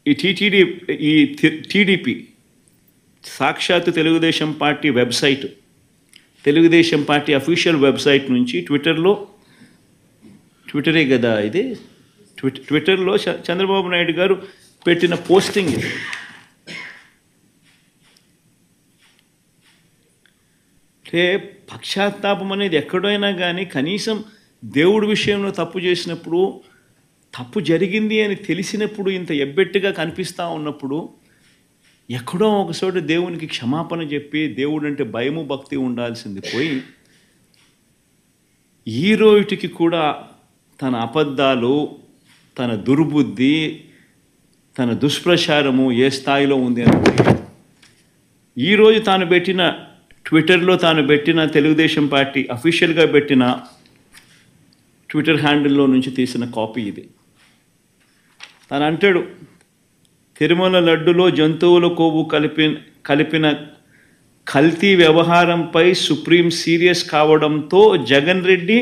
ఈ టీటీడీ ఈ టీడీపీ సాక్షాత్ Telugudesam party website Telugudesam party official website నుంచి ట్విట్టర్లో ట్విట్టరే కదా ఇది ట్విట్ ట్విట్టర్లో చ- చంద్రబాబు నాయుడు గారు పెట్టిన పోస్టింగ్ ఇది అంటే పశ్చాత్తాపం అనేది ఎక్కడైనా కానీ కనీసం దేవుడి విషయంలో తప్పు చేసినప్పుడు తప్పు జరిగింది అని తెలిసినప్పుడు ఇంత ఎబ్బెట్టుగా కనిపిస్తూ ఉన్నప్పుడు ఎక్కడో ఒక చోట దేవునికి క్షమాపణ చెప్పి దేవుడు అంటే భయము భక్తి ఉండాల్సింది పోయి ఈ రోజుకి కూడా తన అబద్ధాలు తన దుర్బుద్ధి తన దుష్ప్రచారము ఏ స్థాయిలో ఉంది అని ఈరోజు తాను పెట్టిన ట్విట్టర్లో తాను పెట్టిన తెలుగుదేశం పార్టీ అఫీషియల్గా పెట్టిన ట్విట్టర్ హ్యాండిల్లో నుంచి తీసిన కాపీ ఇది తను అంటాడు తిరుమల లడ్డులో జంతువుల కొవ్వు కలిపి కలిపిన కల్తీ వ్యవహారంపై సుప్రీం సీరియస్ కావడంతో జగన్ రెడ్డి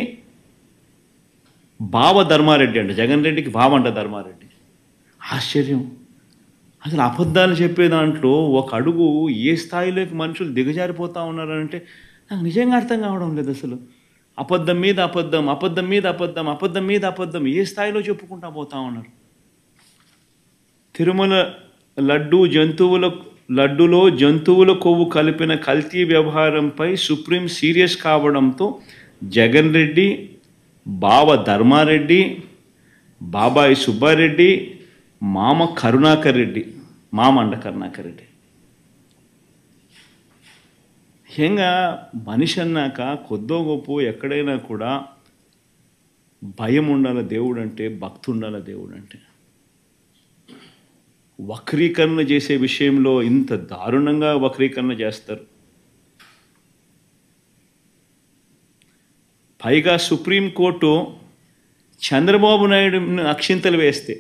బావ ధర్మారెడ్డి అంట జగన్ రెడ్డికి బావ అంట ధర్మారెడ్డి ఆశ్చర్యం అసలు అబద్ధాలు చెప్పే దాంట్లో ఒక అడుగు ఏ స్థాయిలోకి మనుషులు దిగజారిపోతా ఉన్నారంటే నాకు నిజంగా అర్థం కావడం లేదు అసలు అబద్ధం మీద అబద్ధం అబద్ధం మీద అబద్ధం అబద్ధం మీద అబద్ధం ఏ స్థాయిలో చెప్పుకుంటా పోతా ఉన్నారు తిరుమల లడ్డు జంతువుల లడ్డులో జంతువుల కొవ్వు కలిపిన కల్తీ వ్యవహారంపై సుప్రీం సీరియస్ కావడంతో జగన్ రెడ్డి బావ ధర్మారెడ్డి బాబాయి సుబ్బారెడ్డి మామ కరుణాకర్ రెడ్డి మామ అండ కరుణాకర్ రెడ్డి ముఖ్యంగా మనిషి అన్నాక కొద్దో గొప్ప ఎక్కడైనా కూడా భయం ఉండాల దేవుడు అంటే భక్తి ఉండాల దేవుడు అంటే వక్రీకరణ చేసే విషయంలో ఇంత దారుణంగా వక్రీకరణ చేస్తారు పైగా సుప్రీంకోర్టు చంద్రబాబు నాయుడు అక్షింతలు వేస్తే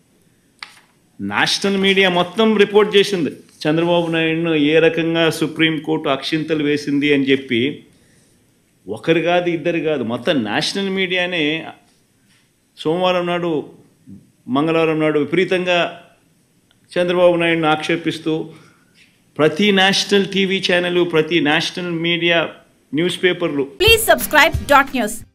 నేషనల్ మీడియా మొత్తం రిపోర్ట్ చేసింది చంద్రబాబు నాయుడును ఏ రకంగా సుప్రీంకోర్టు అక్షింతలు వేసింది అని చెప్పి ఒకరు కాదు ఇద్దరు కాదు మొత్తం నేషనల్ మీడియానే సోమవారం నాడు మంగళవారం నాడు విపరీతంగా చంద్రబాబు నాయుడును ఆక్షేపిస్తూ ప్రతి నేషనల్ టీవీ ఛానల్ ప్రతి నేషనల్ మీడియా న్యూస్ పేపర్లు Please subscribe dot news